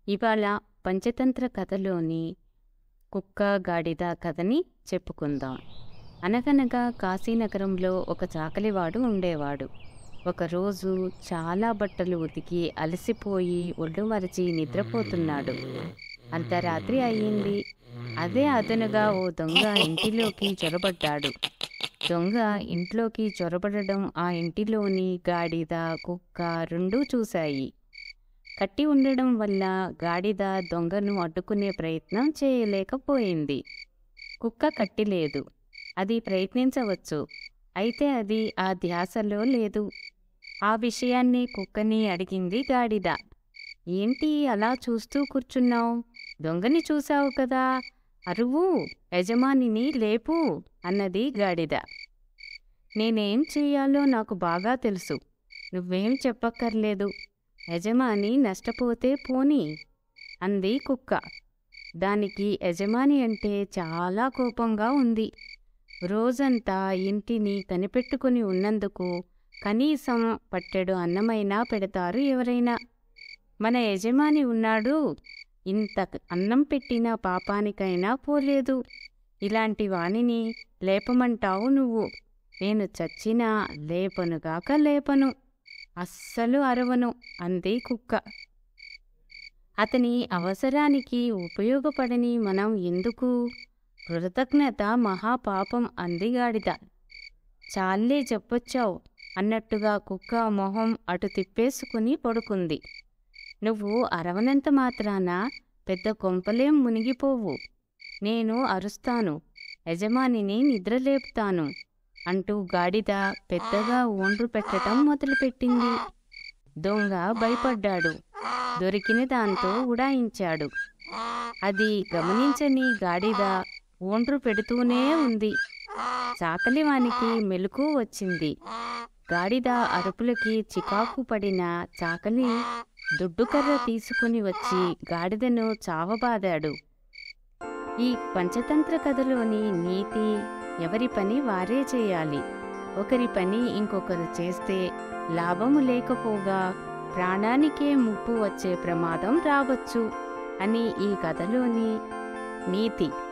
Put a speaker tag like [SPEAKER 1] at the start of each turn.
[SPEAKER 1] ఇవాళ పంచతంత్ర కథలోని కుక్క గాడిద కథని చెప్పుకుందాం అనగనగా కాశీనగరంలో ఒక చాకలివాడు ఉండేవాడు ఒకరోజు చాలా బట్టలు ఉతికి అలసిపోయి ఒళ్ళు మరచి నిద్రపోతున్నాడు అంతరాత్రి అయ్యింది అదే అదనుగా ఓ దొంగ ఇంటిలోకి చొరబడ్డాడు దొంగ ఇంట్లోకి చొరబడడం ఆ ఇంటిలోని గాడిద కుక్క రెండూ చూశాయి కట్టి ఉండడం వల్ల గాడిద దొంగను అడ్డుకునే ప్రయత్నం చేయలేకపోయింది కుక్క కట్టి లేదు అది ప్రయత్నించవచ్చు అయితే అది ఆ ధ్యాసలో లేదు ఆ విషయాన్ని కుక్కని అడిగింది గాడిద ఏంటి అలా చూస్తూ కూర్చున్నావు దొంగని చూశావు కదా అరువు యజమానిని లేపు అన్నది గాడిద నేనేం చెయ్యాలో నాకు బాగా తెలుసు నువ్వేం చెప్పక్కర్లేదు యజమాని నష్టపోతే పోని అంది కుక్క దానికి యజమాని అంటే చాలా కోపంగా ఉంది రోజంతా ఇంటిని కనిపెట్టుకుని ఉన్నందుకు కనీసం పట్టెడు అన్నమైనా పెడతారు ఎవరైనా మన యజమాని ఉన్నాడు ఇంత అన్నం పెట్టిన పాపానికైనా పోలేదు ఇలాంటి వాణిని లేపమంటావు నువ్వు నేను చచ్చినా లేపనుగాక లేపను అస్సలు అరవను అంది కుక్క అతని అవసరానికి ఉపయోగపడని మనం ఎందుకు కృతజ్ఞత మహాపాపం అంది గాడిద చాలే చెప్పొచ్చావు అన్నట్టుగా కుక్క మొహం అటు తిప్పేసుకుని పడుకుంది నువ్వు అరవనంత మాత్రాన పెద్ద కొంపలేం మునిగిపోవు నేను అరుస్తాను యజమానిని నిద్రలేపుతాను అంటూ గాడిద పెద్దగా ఓండ్రు పెట్టడం మొదలుపెట్టింది దొంగ భయపడ్డాడు దొరికిన దాంతో ఉడాయించాడు అది గమనించని గాడిద ఓండ్రు పెడుతూనే ఉంది చాకలివానికి మెలకు వచ్చింది గాడిద అరుపులకి చికాకు పడిన చాకలి దుడ్డుకర్ర తీసుకుని వచ్చి గాడిదను చావబాదాడు ఈ పంచతంత్ర కథలోని నీతి ఎవరి పని వారే చేయాలి ఒకరి పని ఇంకొకరు చేస్తే లాభము లేకపోగా ప్రాణానికే ముప్పు వచ్చే ప్రమాదం రావచ్చు అని ఈ కథలోని నీతి